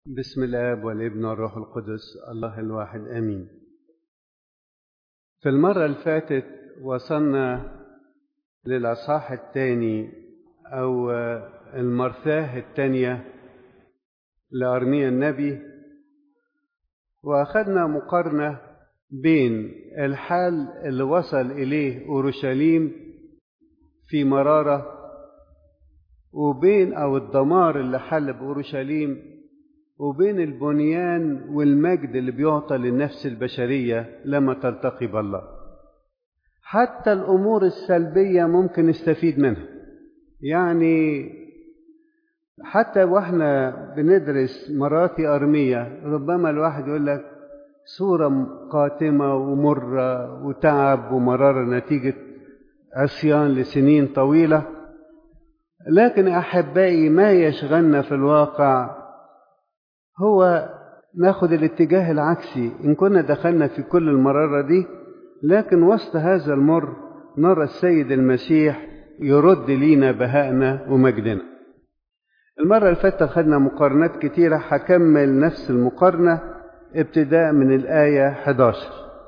بسم الاب والابن والروح القدس الله الواحد امين في المره اللي فاتت وصلنا للاصحاح الثاني او المرثاه الثانيه لارميا النبي واخذنا مقارنه بين الحال اللي وصل اليه اورشليم في مراره وبين او الدمار اللي حل باورشليم وبين البنيان والمجد اللي بيعطى للنفس البشريه لما تلتقي بالله حتى الامور السلبيه ممكن نستفيد منها يعني حتى واحنا بندرس مراتي ارميه ربما الواحد يقول لك صوره قاتمه ومره وتعب ومراره نتيجه عصيان لسنين طويله لكن احبائي ما يشغلنا في الواقع هو ناخد الاتجاه العكسي ان كنا دخلنا في كل المراره دي لكن وسط هذا المر نرى السيد المسيح يرد لينا بهائنا ومجدنا المرة اللي فاتت خدنا مقارنات كتيرة هكمل نفس المقارنة ابتداء من الآية 11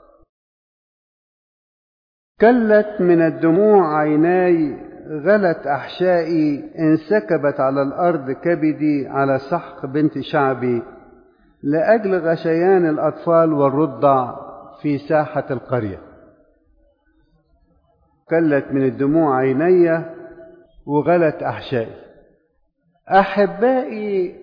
كلت من الدموع عيناي غلت أحشائي انسكبت على الأرض كبدي على سحق بنت شعبي لأجل غشيان الأطفال والرضع في ساحة القرية كلت من الدموع عيني وغلت أحشائي أحبائي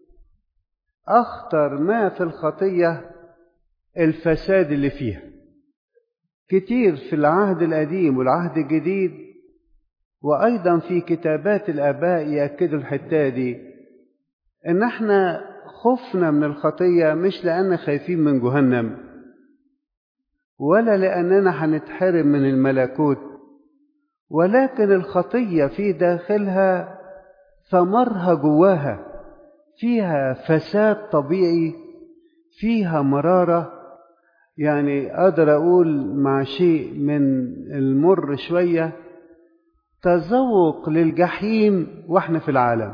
أخطر ما في الخطية الفساد اللي فيها كتير في العهد القديم والعهد الجديد وأيضا في كتابات الآباء يأكدوا الحتة دي إن احنا خفنا من الخطية مش لأن خايفين من جهنم ولا لأننا هنتحرم من الملكوت ولكن الخطية في داخلها ثمرها جواها فيها فساد طبيعي فيها مرارة يعني أقدر أقول مع شيء من المر شوية تذوق للجحيم واحنا في العالم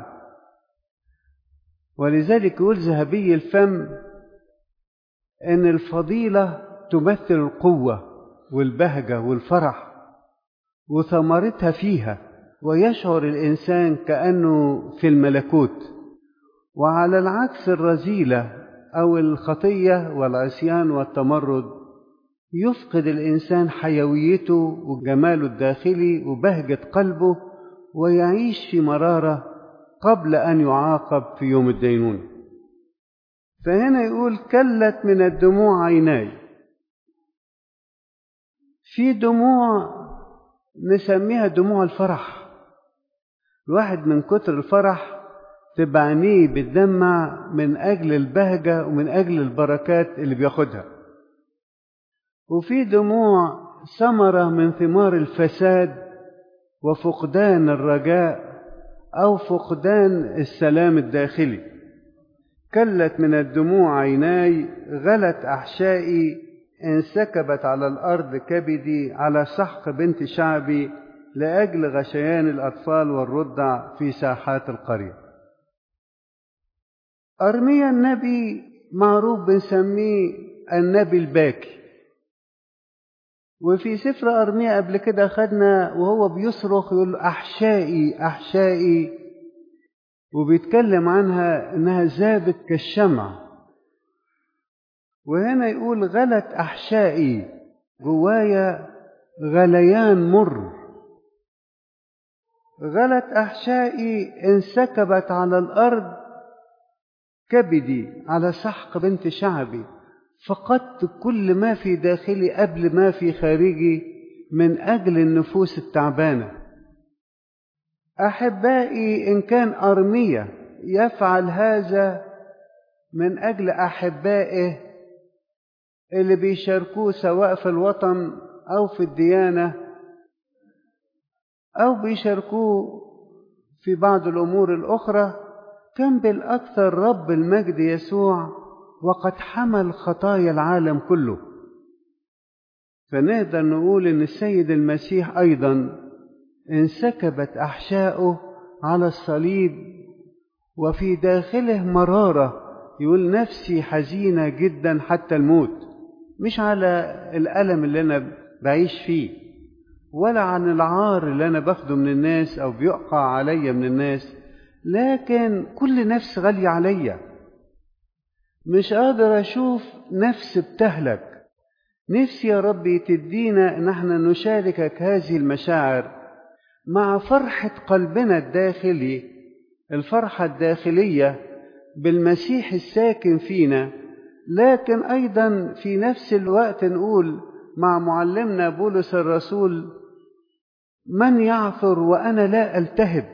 ولذلك يقول ذهبي الفم ان الفضيله تمثل القوه والبهجه والفرح وثمرتها فيها ويشعر الانسان كانه في الملكوت وعلى العكس الرذيله او الخطيه والعصيان والتمرد يفقد الانسان حيويته وجماله الداخلي وبهجه قلبه ويعيش في مراره قبل ان يعاقب في يوم الدينون فهنا يقول كلت من الدموع عيناي في دموع نسميها دموع الفرح الواحد من كتر الفرح تبقى عينيه بتدمع من اجل البهجه ومن اجل البركات اللي بياخدها وفي دموع ثمرة من ثمار الفساد وفقدان الرجاء أو فقدان السلام الداخلي كلت من الدموع عيناي غلت أحشائي انسكبت على الأرض كبدي على سحق بنت شعبي لأجل غشيان الأطفال والرضع في ساحات القرية أرميا النبي معروف بنسميه النبي الباكي وفي سفر أرميا قبل كده خدنا وهو بيصرخ يقول أحشائي أحشائي وبيتكلم عنها إنها ذابت كالشمع وهنا يقول غلت أحشائي جوايا غليان مر غلت أحشائي انسكبت على الأرض كبدي على سحق بنت شعبي فقدت كل ما في داخلي قبل ما في خارجي من اجل النفوس التعبانه احبائي ان كان ارميه يفعل هذا من اجل احبائه اللي بيشاركوه سواء في الوطن او في الديانه او بيشاركوه في بعض الامور الاخرى كان بالاكثر رب المجد يسوع وقد حمل خطايا العالم كله فنقدر نقول ان السيد المسيح ايضا انسكبت احشاؤه على الصليب وفي داخله مراره يقول نفسي حزينة جدا حتى الموت مش على الألم اللي أنا بعيش فيه ولا عن العار اللي أنا باخده من الناس أو بيقع عليا من الناس لكن كل نفس غالية عليا مش قادر أشوف نفس بتهلك نفسي يا ربي تدينا ان احنا نشاركك هذه المشاعر مع فرحة قلبنا الداخلي الفرحة الداخلية بالمسيح الساكن فينا لكن ايضا في نفس الوقت نقول مع معلمنا بولس الرسول من يعثر وانا لا التهب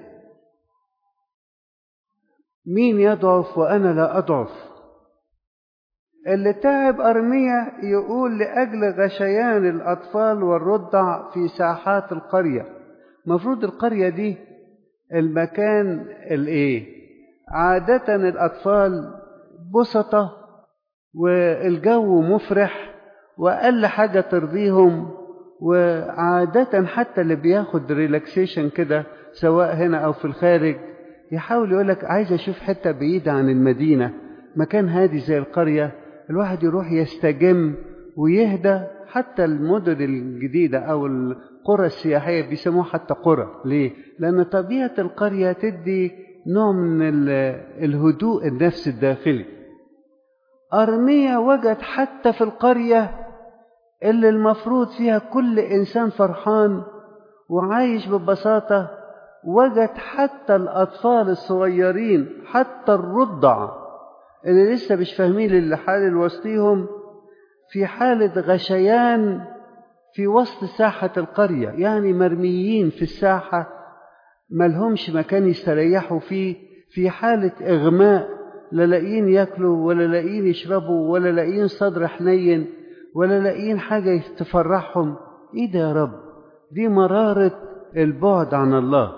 مين يضعف وانا لا اضعف اللي تعب أرمية يقول لأجل غشيان الأطفال والرضع في ساحات القرية مفروض القرية دي المكان الايه عادة الأطفال بسطة والجو مفرح وأقل حاجة ترضيهم وعادة حتى اللي بياخد ريلاكسيشن كده سواء هنا أو في الخارج يحاول يقولك عايز أشوف حتة بعيدة عن المدينة مكان هادي زي القرية الواحد يروح يستجم ويهدى حتى المدن الجديدة أو القرى السياحية بيسموها حتى قرى ليه؟ لأن طبيعة القرية تدي نوع من الهدوء النفس الداخلي أرمية وجد حتى في القرية اللي المفروض فيها كل إنسان فرحان وعايش ببساطة وجد حتى الأطفال الصغيرين حتى الرضع اللي لسه مش فاهمين اللي حال وسطيهم في حالة غشيان في وسط ساحة القرية يعني مرميين في الساحة ملهمش مكان يستريحوا فيه في حالة إغماء لا لاقيين ياكلوا ولا لاقيين يشربوا ولا لاقيين صدر حنين ولا لاقيين حاجة تفرحهم إيه ده يا رب دي مرارة البعد عن الله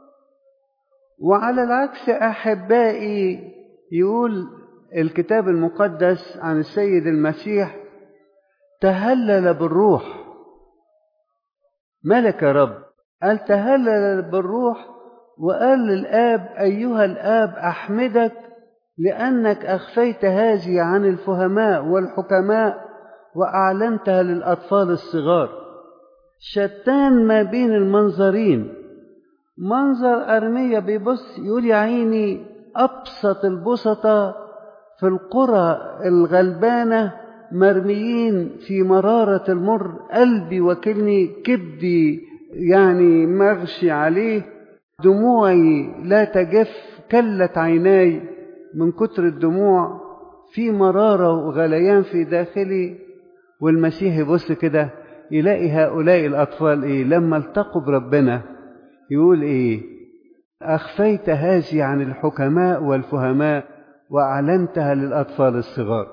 وعلى العكس أحبائي يقول الكتاب المقدس عن السيد المسيح تهلل بالروح ملك يا رب قال تهلل بالروح وقال للآب أيها الآب أحمدك لأنك أخفيت هذه عن الفهماء والحكماء وأعلنتها للأطفال الصغار شتان ما بين المنظرين منظر أرمية بيبص يقول يا عيني أبسط البسطة في القرى الغلبانة مرميين في مرارة المر قلبي وكلني كبدي يعني مغشي عليه دموعي لا تجف كلت عيناي من كتر الدموع في مرارة وغليان في داخلي والمسيح يبص كده يلاقي هؤلاء الأطفال إيه لما التقوا بربنا يقول إيه أخفيت هذه عن الحكماء والفهماء وأعلنتها للأطفال الصغار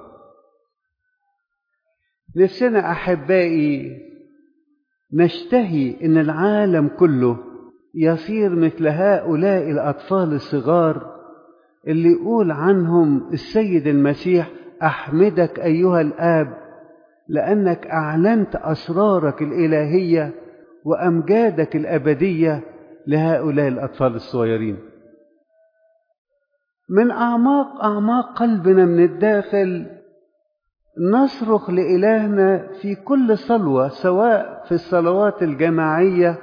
نفسنا أحبائي نشتهي أن العالم كله يصير مثل هؤلاء الأطفال الصغار اللي يقول عنهم السيد المسيح أحمدك أيها الآب لأنك أعلنت أسرارك الإلهية وأمجادك الأبدية لهؤلاء الأطفال الصغيرين من أعماق أعماق قلبنا من الداخل نصرخ لإلهنا في كل صلوة سواء في الصلوات الجماعية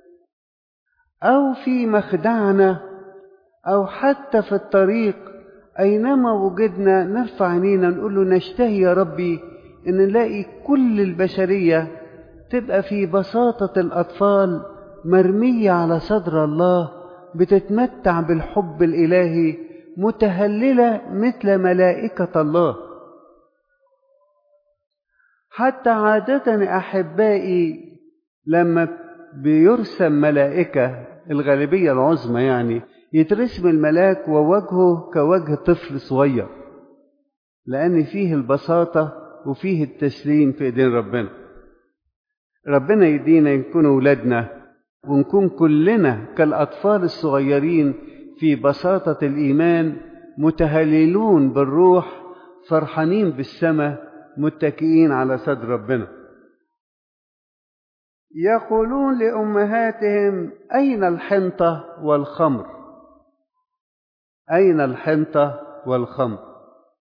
أو في مخدعنا أو حتى في الطريق أينما وجدنا نرفع عينينا نقول له نشتهي يا ربي إن نلاقي كل البشرية تبقى في بساطة الأطفال مرمية على صدر الله بتتمتع بالحب الإلهي متهللة مثل ملائكة الله حتى عادة أحبائي لما بيرسم ملائكة الغالبية العظمى يعني يترسم الملاك ووجهه كوجه طفل صغير لأن فيه البساطة وفيه التسليم في إيدين ربنا ربنا يدينا نكون أولادنا ونكون كلنا كالأطفال الصغيرين في بساطة الإيمان متهللون بالروح فرحانين بالسماء متكئين على صدر ربنا يقولون لأمهاتهم أين الحنطة والخمر أين الحنطة والخمر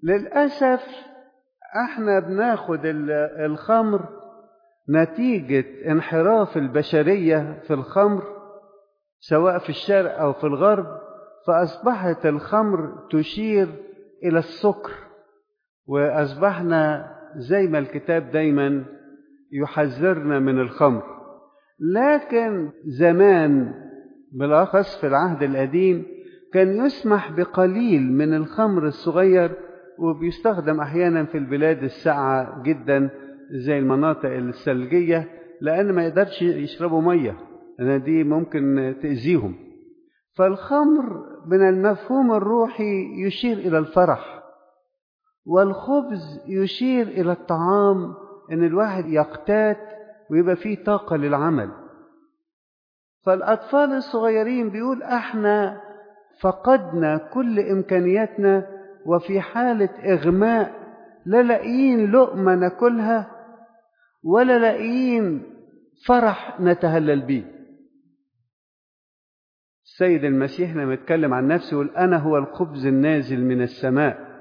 للأسف احنا بناخد الخمر نتيجة انحراف البشرية في الخمر سواء في الشرق أو في الغرب فأصبحت الخمر تشير إلى السكر وأصبحنا زي ما الكتاب دايما يحذرنا من الخمر لكن زمان بالأخص في العهد القديم كان يسمح بقليل من الخمر الصغير وبيستخدم أحيانا في البلاد الساقعة جدا زي المناطق الثلجية لأن ما يقدرش يشربوا مية لأن دي ممكن تأذيهم فالخمر من المفهوم الروحي يشير إلى الفرح والخبز يشير إلى الطعام إن الواحد يقتات ويبقى فيه طاقة للعمل فالأطفال الصغيرين بيقول احنا فقدنا كل إمكانياتنا وفي حالة إغماء لا لاقيين لقمة ناكلها ولا لاقيين فرح نتهلل بيه السيد المسيح لما يتكلم عن نفسه يقول أنا هو الخبز النازل من السماء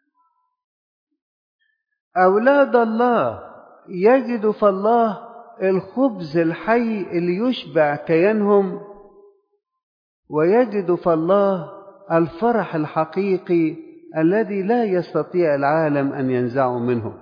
أولاد الله يجد في الله الخبز الحي اللي يشبع كيانهم ويجد في الله الفرح الحقيقي الذي لا يستطيع العالم أن ينزعه منه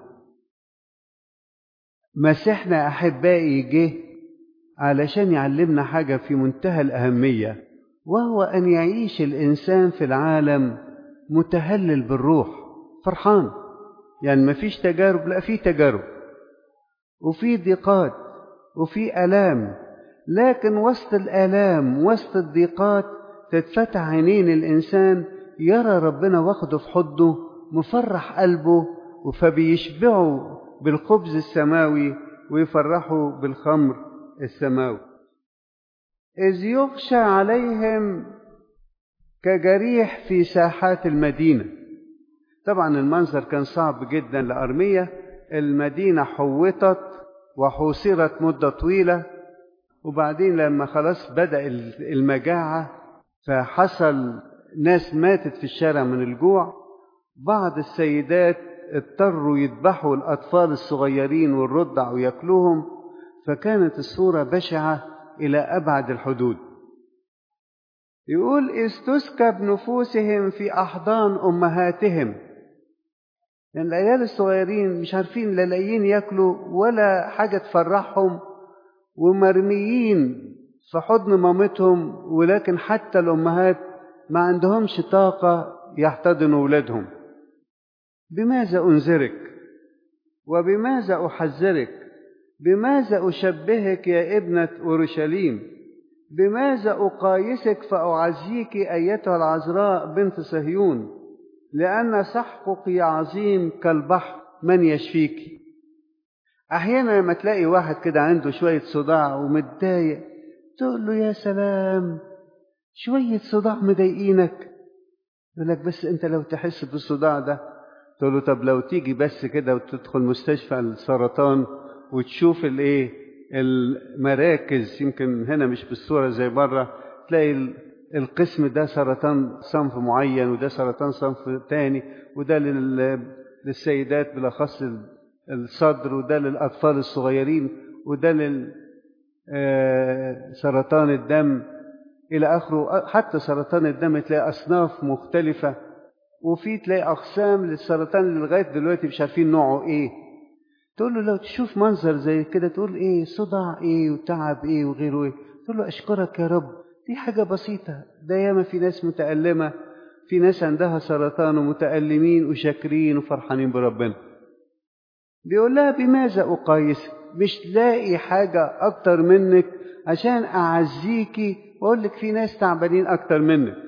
مسيحنا أحبائي جه علشان يعلمنا حاجة في منتهى الأهمية وهو أن يعيش الإنسان في العالم متهلل بالروح فرحان يعني ما فيش تجارب لا في تجارب وفي ضيقات وفي آلام لكن وسط الآلام وسط الضيقات تتفتح عينين الإنسان يرى ربنا واخده في حضه مفرح قلبه فبيشبعه بالخبز السماوي ويفرحوا بالخمر السماوي إذ يغشى عليهم كجريح في ساحات المدينة طبعا المنظر كان صعب جدا لأرمية المدينة حوطت وحوصرت مدة طويلة وبعدين لما خلاص بدأ المجاعة فحصل ناس ماتت في الشارع من الجوع بعض السيدات اضطروا يذبحوا الأطفال الصغيرين والرضع وياكلوهم فكانت الصورة بشعة إلى أبعد الحدود يقول إذ تسكب نفوسهم في أحضان أمهاتهم لأن يعني العيال الصغيرين مش عارفين لا لاقيين ياكلوا ولا حاجة تفرحهم ومرميين في حضن مامتهم ولكن حتى الأمهات ما عندهمش طاقة يحتضنوا أولادهم بماذا أنذرك وبماذا أحذرك بماذا أشبهك يا ابنة أورشليم بماذا أقايسك فأعزيك أيتها العذراء بنت صهيون لأن سحقك عظيم كالبحر من يشفيك أحيانا لما تلاقي واحد كده عنده شوية صداع ومتضايق تقول له يا سلام شوية صداع مضايقينك يقول لك بس أنت لو تحس بالصداع ده تقول له طب لو تيجي بس كده وتدخل مستشفى السرطان وتشوف الايه المراكز يمكن هنا مش بالصورة زي بره تلاقي القسم ده سرطان صنف معين وده سرطان صنف تاني وده للسيدات بالأخص الصدر وده للأطفال الصغيرين وده لسرطان الدم إلى آخره حتى سرطان الدم تلاقي أصناف مختلفة وفي تلاقي أقسام للسرطان اللي لغاية دلوقتي مش عارفين نوعه إيه تقول له لو تشوف منظر زي كده تقول إيه صداع إيه وتعب إيه وغيره إيه تقول له أشكرك يا رب دي حاجة بسيطة ده ياما في ناس متألمة في ناس عندها سرطان ومتألمين وشاكرين وفرحانين بربنا بيقول لها بماذا أقايسك مش لاقي حاجة أكتر منك عشان أعزيكي وأقول لك في ناس تعبانين أكتر منك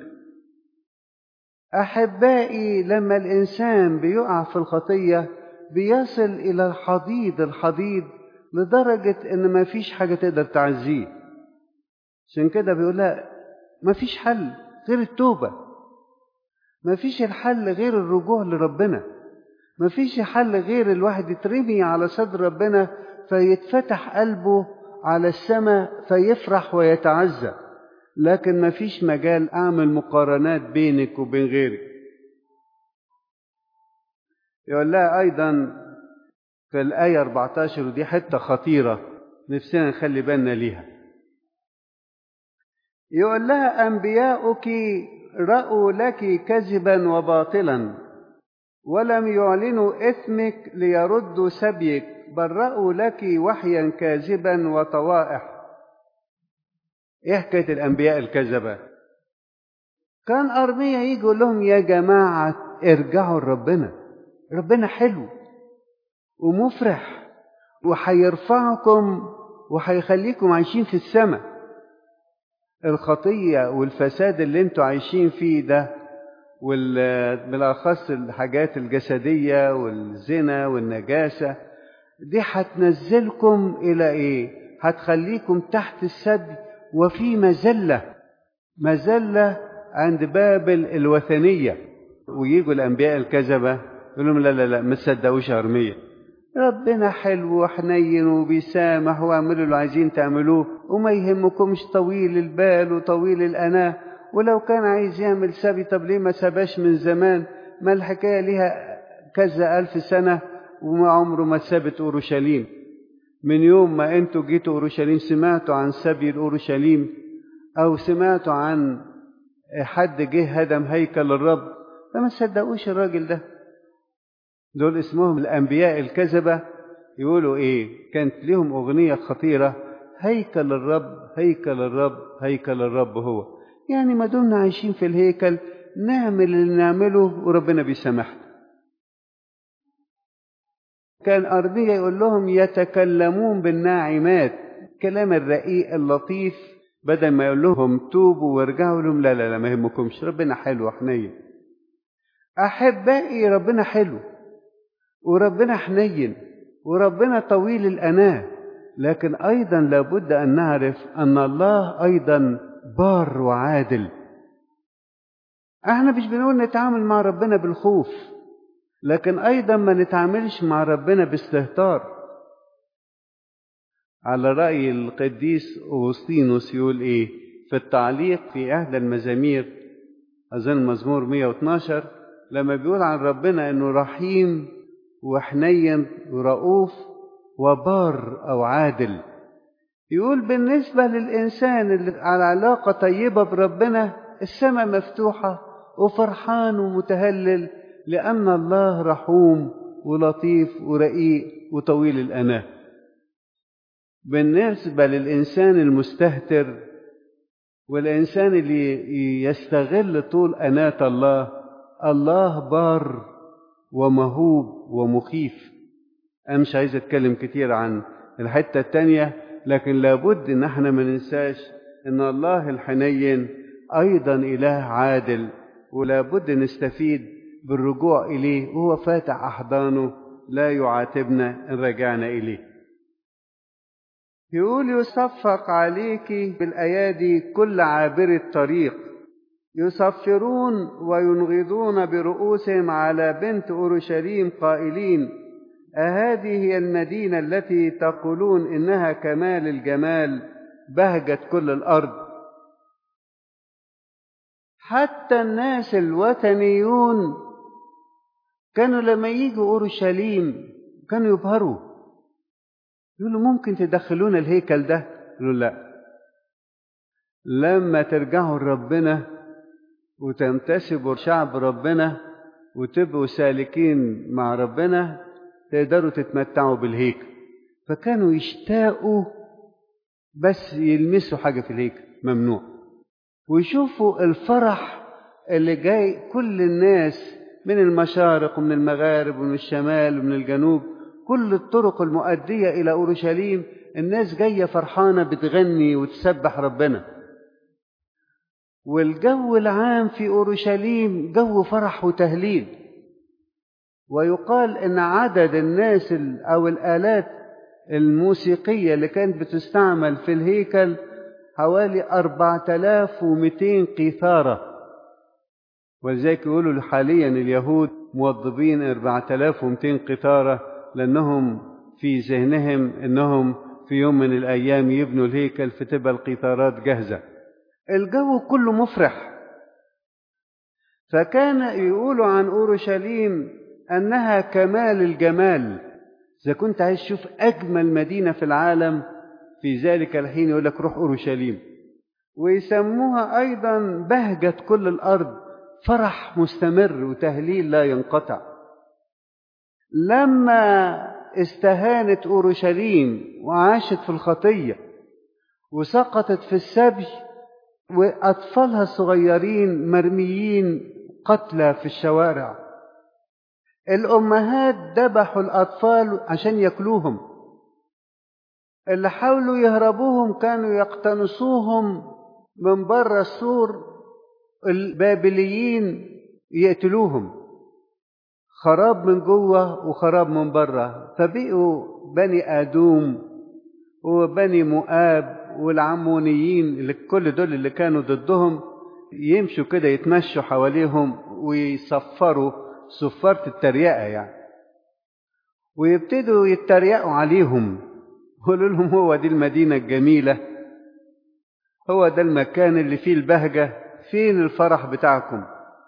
أحبائي لما الإنسان بيقع في الخطية بيصل إلى الحضيض الحضيض لدرجة إن ما فيش حاجة تقدر تعزيه عشان كده بيقول لا ما فيش حل غير التوبة ما فيش الحل غير الرجوع لربنا ما فيش حل غير الواحد يترمي على صدر ربنا فيتفتح قلبه على السماء فيفرح ويتعزى لكن ما فيش مجال أعمل مقارنات بينك وبين غيرك يقول لها أيضا في الآية 14 ودي حتة خطيرة نفسنا نخلي بالنا ليها يقول لها أنبياؤك رأوا لك كذبا وباطلا ولم يعلنوا إثمك ليردوا سبيك بل رأوا لك وحيا كاذبا وطوائح إيه حكاية الأنبياء الكذبة كان أرمية يجي يقول لهم يا جماعة ارجعوا لربنا ربنا حلو ومفرح وهيرفعكم وهيخليكم عايشين في السماء الخطية والفساد اللي انتوا عايشين فيه ده وبالأخص الحاجات الجسدية والزنا والنجاسة دي هتنزلكم إلى إيه؟ هتخليكم تحت السد وفي مذلة مذلة عند بابل الوثنية ويجوا الأنبياء الكذبة يقول لهم لا لا لا ما تصدقوش أرمية ربنا حلو وحنين وبيسامح واعملوا اللي عايزين تعملوه وما يهمكمش طويل البال وطويل الأناه ولو كان عايز يعمل سبي طب ليه ما ساباش من زمان ما الحكاية ليها كذا ألف سنة وما عمره ما سابت أورشليم من يوم ما أنتوا جيتوا أورشليم سمعتوا عن سبي الأورشليم أو سمعتوا عن حد جه هدم هيكل الرب فما تصدقوش الراجل ده دول اسمهم الأنبياء الكذبة يقولوا إيه كانت لهم أغنية خطيرة هيكل الرب هيكل الرب هيكل الرب هو يعني ما دمنا عايشين في الهيكل نعمل اللي نعمله وربنا بيسامحنا كان أرضية يقول لهم يتكلمون بالناعمات كلام الرقيق اللطيف بدل ما يقول لهم توبوا وارجعوا لهم لا لا لا ما يهمكمش ربنا حلو وحنين أحبائي ربنا حلو وربنا حنين وربنا طويل الأناة لكن أيضا لابد أن نعرف أن الله أيضا بار وعادل احنا مش بنقول نتعامل مع ربنا بالخوف لكن ايضا ما نتعاملش مع ربنا باستهتار على رأي القديس أوسطينوس يقول إيه في التعليق في إحدى المزامير أظن مزمور 112 لما بيقول عن ربنا إنه رحيم وحنين ورؤوف وبار أو عادل يقول بالنسبة للإنسان اللي على علاقة طيبة بربنا السماء مفتوحة وفرحان ومتهلل لأن الله رحوم ولطيف ورقيق وطويل الأناة بالنسبة للإنسان المستهتر والإنسان اللي يستغل طول أناة الله الله بار ومهوب ومخيف أنا مش عايز أتكلم كتير عن الحتة التانية لكن لابد ان احنا ما ننساش ان الله الحنين ايضا اله عادل ولابد نستفيد بالرجوع اليه وهو فاتح احضانه لا يعاتبنا ان رجعنا اليه يقول يصفق عليك بالايادي كل عابر الطريق يصفرون وينغضون برؤوسهم على بنت اورشليم قائلين أهذه هي المدينة التي تقولون إنها كمال الجمال بهجت كل الأرض حتى الناس الوثنيون كانوا لما يجوا أورشليم كانوا يبهروا يقولوا ممكن تدخلونا الهيكل ده يقولوا لا لما ترجعوا لربنا وتنتسبوا شعب ربنا وتبقوا سالكين مع ربنا تقدروا تتمتعوا بالهيكل فكانوا يشتاقوا بس يلمسوا حاجة في الهيكل ممنوع ويشوفوا الفرح اللي جاي كل الناس من المشارق ومن المغارب ومن الشمال ومن الجنوب كل الطرق المؤدية إلى أورشليم الناس جاية فرحانة بتغني وتسبح ربنا والجو العام في أورشليم جو فرح وتهليل ويقال ان عدد الناس او الالات الموسيقيه اللي كانت بتستعمل في الهيكل حوالي 4200 قيثاره ولذلك يقولوا حاليا اليهود موظفين 4200 قيثاره لانهم في ذهنهم انهم في يوم من الايام يبنوا الهيكل فتبقى القيثارات جاهزه الجو كله مفرح فكان يقولوا عن اورشليم أنها كمال الجمال إذا كنت عايز تشوف أجمل مدينة في العالم في ذلك الحين يقول لك روح أورشليم ويسموها أيضا بهجة كل الأرض فرح مستمر وتهليل لا ينقطع لما استهانت أورشليم وعاشت في الخطية وسقطت في السبي وأطفالها الصغيرين مرميين قتلى في الشوارع الأمهات ذبحوا الأطفال عشان ياكلوهم اللي حاولوا يهربوهم كانوا يقتنصوهم من بره السور البابليين يقتلوهم خراب من جوه وخراب من بره فبقوا بني آدوم وبني مؤاب والعمونيين اللي كل دول اللي كانوا ضدهم يمشوا كده يتمشوا حواليهم ويصفروا صفارة التريقة يعني ويبتدوا يتريقوا عليهم يقولوا لهم هو دي المدينة الجميلة هو ده المكان اللي فيه البهجة فين الفرح بتاعكم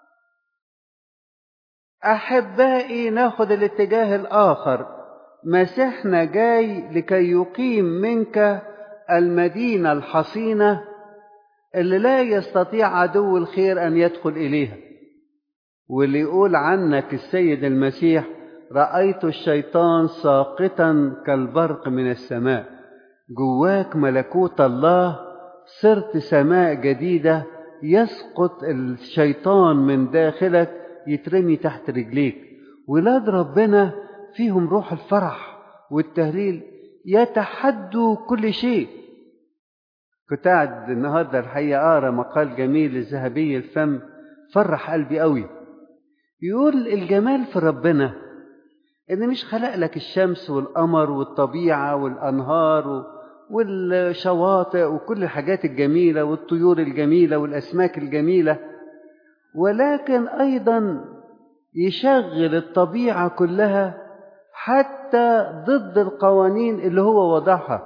أحبائي ناخد الاتجاه الآخر مسيحنا جاي لكي يقيم منك المدينة الحصينة اللي لا يستطيع عدو الخير أن يدخل إليها واللي يقول عنك السيد المسيح رأيت الشيطان ساقطا كالبرق من السماء جواك ملكوت الله صرت سماء جديدة يسقط الشيطان من داخلك يترمي تحت رجليك ولاد ربنا فيهم روح الفرح والتهليل يتحدوا كل شيء كنت قاعد النهارده الحقيقه اقرا مقال جميل للذهبي الفم فرح قلبي قوي يقول الجمال في ربنا ان مش خلق لك الشمس والقمر والطبيعه والانهار والشواطئ وكل الحاجات الجميله والطيور الجميله والاسماك الجميله ولكن ايضا يشغل الطبيعه كلها حتى ضد القوانين اللي هو وضعها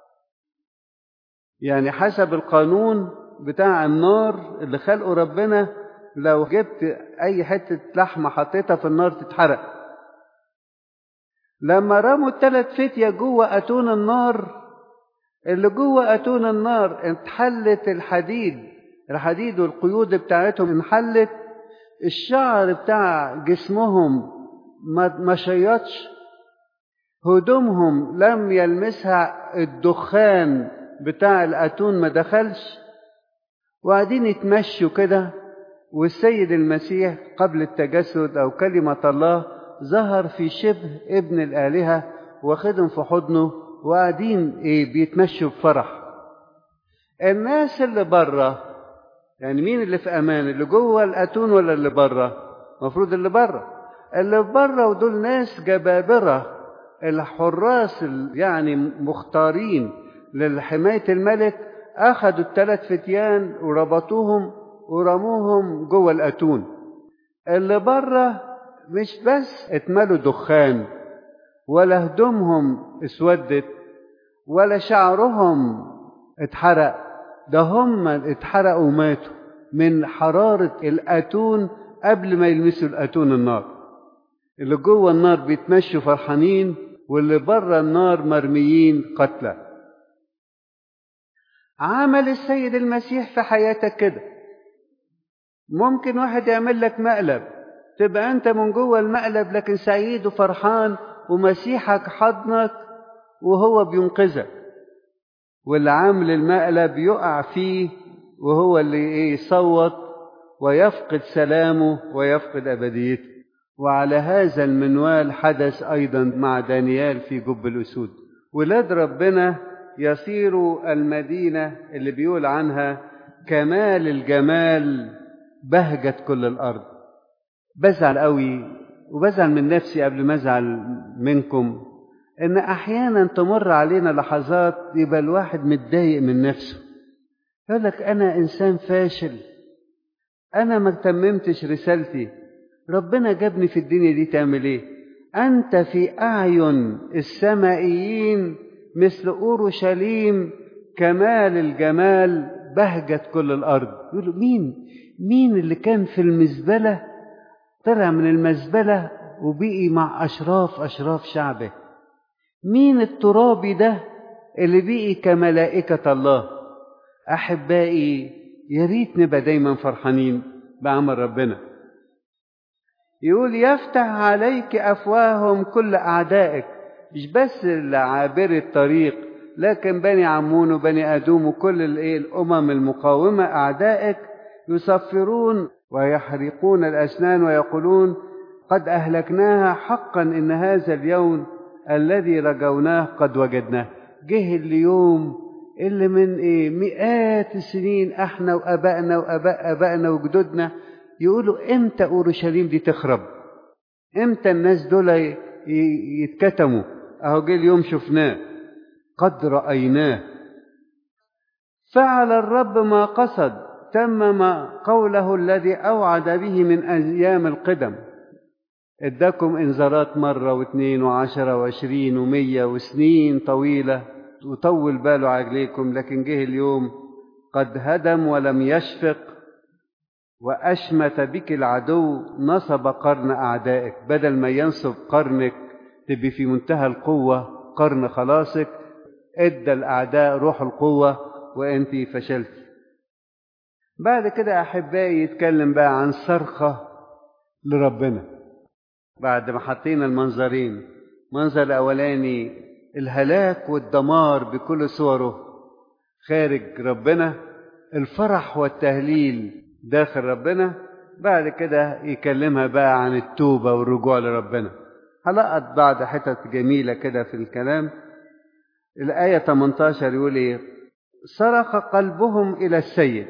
يعني حسب القانون بتاع النار اللي خلقه ربنا لو جبت اي حته لحمه حطيتها في النار تتحرق لما رموا الثلاث فتيه جوه اتون النار اللي جوه اتون النار انحلت الحديد الحديد والقيود بتاعتهم انحلت الشعر بتاع جسمهم ما شيطش هدومهم لم يلمسها الدخان بتاع الاتون ما دخلش وقاعدين يتمشوا كده والسيد المسيح قبل التجسد او كلمه الله ظهر في شبه ابن الالهه واخدهم في حضنه وقاعدين ايه بيتمشوا بفرح الناس اللي بره يعني مين اللي في امان اللي جوه الاتون ولا اللي بره المفروض اللي بره اللي بره ودول ناس جبابره الحراس يعني مختارين لحمايه الملك اخذوا الثلاث فتيان وربطوهم ورموهم جوه الاتون اللي بره مش بس اتملوا دخان ولا هدومهم اسودت ولا شعرهم اتحرق ده هم اتحرقوا وماتوا من حرارة الأتون قبل ما يلمسوا الأتون النار اللي جوه النار بيتمشوا فرحانين واللي بره النار مرميين قتلى عمل السيد المسيح في حياتك كده ممكن واحد يعمل لك مقلب تبقى انت من جوه المقلب لكن سعيد وفرحان ومسيحك حضنك وهو بينقذك واللي عامل المقلب يقع فيه وهو اللي يصوت ويفقد سلامه ويفقد ابديته وعلى هذا المنوال حدث ايضا مع دانيال في جب الاسود ولاد ربنا يصيروا المدينه اللي بيقول عنها كمال الجمال بهجه كل الارض بزعل قوي وبزعل من نفسي قبل ما ازعل منكم ان احيانا تمر علينا لحظات يبقى الواحد متضايق من نفسه يقول لك انا انسان فاشل انا ما تممتش رسالتي ربنا جابني في الدنيا دي تعمل ايه انت في اعين السمائيين مثل اورشليم كمال الجمال بهجة كل الارض يقولوا مين مين اللي كان في المزبله طلع من المزبله وبقي مع أشراف أشراف شعبه مين الترابي ده اللي بقي كملائكة الله أحبائي يا ريت نبقى دايما فرحانين بعمل ربنا يقول يفتح عليك أفواههم كل أعدائك مش بس لعابر الطريق لكن بني عمون وبني أدوم وكل الأمم المقاومة أعدائك يصفرون ويحرقون الأسنان ويقولون قد أهلكناها حقا إن هذا اليوم الذي رجوناه قد وجدناه جه اليوم اللي من إيه مئات السنين احنا وابائنا واباء ابائنا وجدودنا يقولوا امتى اورشليم دي تخرب امتى الناس دول يتكتموا اهو جه اليوم شفناه قد رايناه فعل الرب ما قصد تمم قوله الذي اوعد به من ايام القدم اداكم انذارات مره واثنين وعشره وعشرين ومية وسنين طويله وطول باله عليكم لكن جه اليوم قد هدم ولم يشفق وأشمت بك العدو نصب قرن أعدائك بدل ما ينصب قرنك تبي في منتهى القوة قرن خلاصك ادى الأعداء روح القوة وانت فشلت بعد كده أحبائي يتكلم بقى عن صرخة لربنا بعد ما حطينا المنظرين منظر الأولاني الهلاك والدمار بكل صوره خارج ربنا الفرح والتهليل داخل ربنا بعد كده يكلمها بقى عن التوبة والرجوع لربنا هلقط بعض حتت جميلة كده في الكلام الآية 18 يقول إيه صرخ قلبهم إلى السيد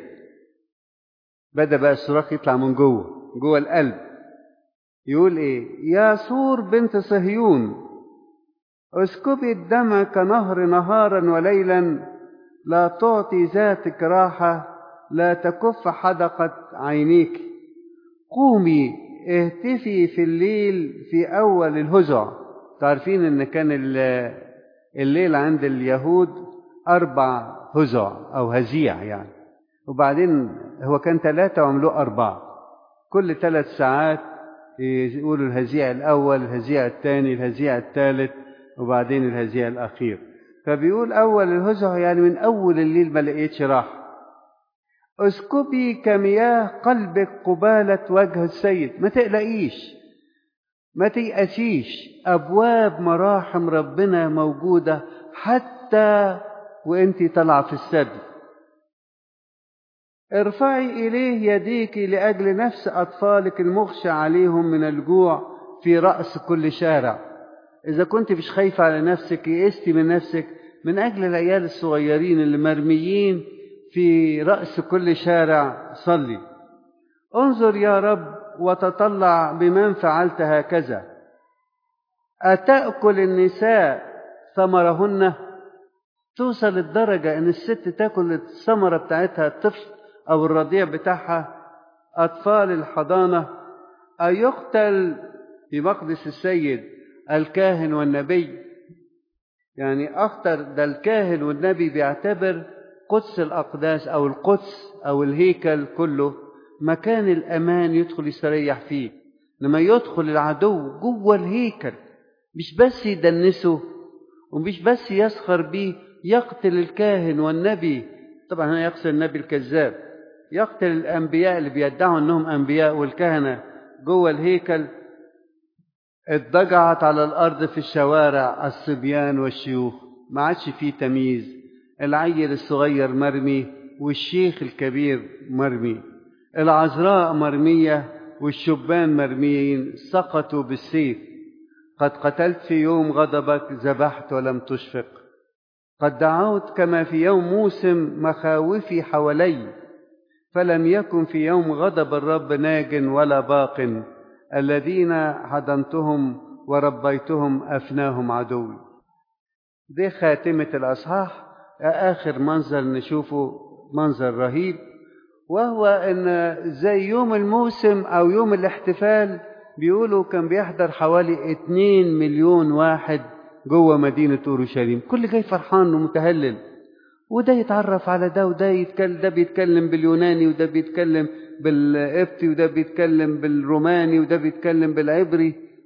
بدأ بقى الصراخ يطلع من جوه جوه القلب يقول إيه يا سور بنت صهيون اسكبي الدمع كنهر نهارا وليلا لا تعطي ذاتك راحة لا تكف حدقة عينيك قومي اهتفي في الليل في أول الهزع تعرفين إن كان الليل عند اليهود أربع هزع أو هزيع يعني وبعدين هو كان ثلاثة وعملوه أربعة كل ثلاث ساعات يقولوا الهزيع الأول الهزيع الثاني الهزيع الثالث وبعدين الهزيع الأخير فبيقول أول الهزع يعني من أول الليل ما لقيتش راحة اسكبي كمياه قلبك قبالة وجه السيد ما تقلقيش ما تيأسيش أبواب مراحم ربنا موجودة حتى وانت طالعة في السبي ارفعي إليه يديك لأجل نفس أطفالك المخشى عليهم من الجوع في رأس كل شارع إذا كنت مش خايفة على نفسك يئستي من نفسك من أجل العيال الصغيرين اللي مرميين في رأس كل شارع صلي انظر يا رب وتطلع بمن فعلت هكذا أتأكل النساء ثمرهن توصل الدرجة إن الست تاكل الثمرة بتاعتها الطفل أو الرضيع بتاعها أطفال الحضانة أيقتل في مقدس السيد الكاهن والنبي يعني أخطر ده الكاهن والنبي بيعتبر قدس الأقداس أو القدس أو الهيكل كله مكان الأمان يدخل يستريح فيه لما يدخل العدو جوه الهيكل مش بس يدنسه ومش بس يسخر بيه يقتل الكاهن والنبي طبعا هنا يقتل النبي الكذاب يقتل الأنبياء اللي بيدعوا أنهم أنبياء والكهنة جوه الهيكل اتضجعت على الأرض في الشوارع الصبيان والشيوخ ما عادش فيه تمييز العيل الصغير مرمي والشيخ الكبير مرمي العذراء مرمية والشبان مرميين سقطوا بالسيف قد قتلت في يوم غضبك ذبحت ولم تشفق قد دعوت كما في يوم موسم مخاوفي حوالي فلم يكن في يوم غضب الرب ناج ولا باق الذين حضنتهم وربيتهم أفناهم عدوي دي خاتمة الأصحاح آخر منظر نشوفه منظر رهيب وهو إن زي يوم الموسم أو يوم الاحتفال بيقولوا كان بيحضر حوالي اتنين مليون واحد جوه مدينة أورشليم كل جاي فرحان ومتهلل وده يتعرف على ده وده يتكلم ده بيتكلم باليوناني وده بيتكلم بالقبطي وده بيتكلم بالروماني وده بيتكلم بالعبري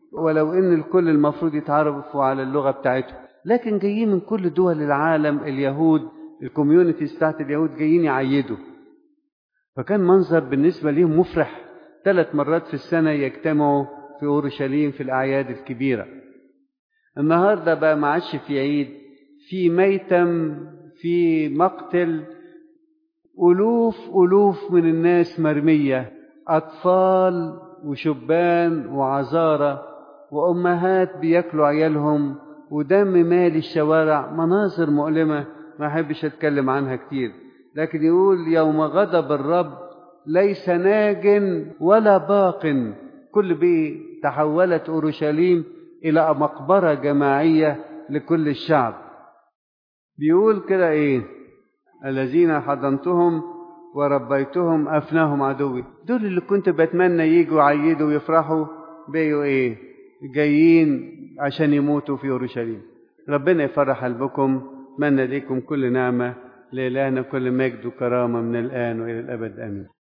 ولو ان الكل المفروض يتعرفوا على اللغة بتاعتهم لكن جايين من كل دول العالم اليهود الكوميونيتيز بتاعت اليهود جايين يعيدوا فكان منظر بالنسبة ليهم مفرح ثلاث مرات في السنة يجتمعوا في أورشليم في الأعياد الكبيرة النهاردة بقى ما عادش في عيد في ميتم في مقتل ألوف ألوف من الناس مرمية أطفال وشبان وعذارة وأمهات بياكلوا عيالهم ودم مالي الشوارع مناظر مؤلمة ما أحبش أتكلم عنها كتير لكن يقول يوم غضب الرب ليس ناج ولا باق كل بيه تحولت أورشليم إلى مقبرة جماعية لكل الشعب بيقول كده إيه الذين حضنتهم وربيتهم أفناهم عدوي دول اللي كنت بتمنى يجوا يعيدوا ويفرحوا بيوا إيه جايين عشان يموتوا في أورشليم ربنا يفرح قلبكم أتمنى ليكم كل نعمة لإلهنا كل مجد وكرامة من الآن وإلى الأبد آمين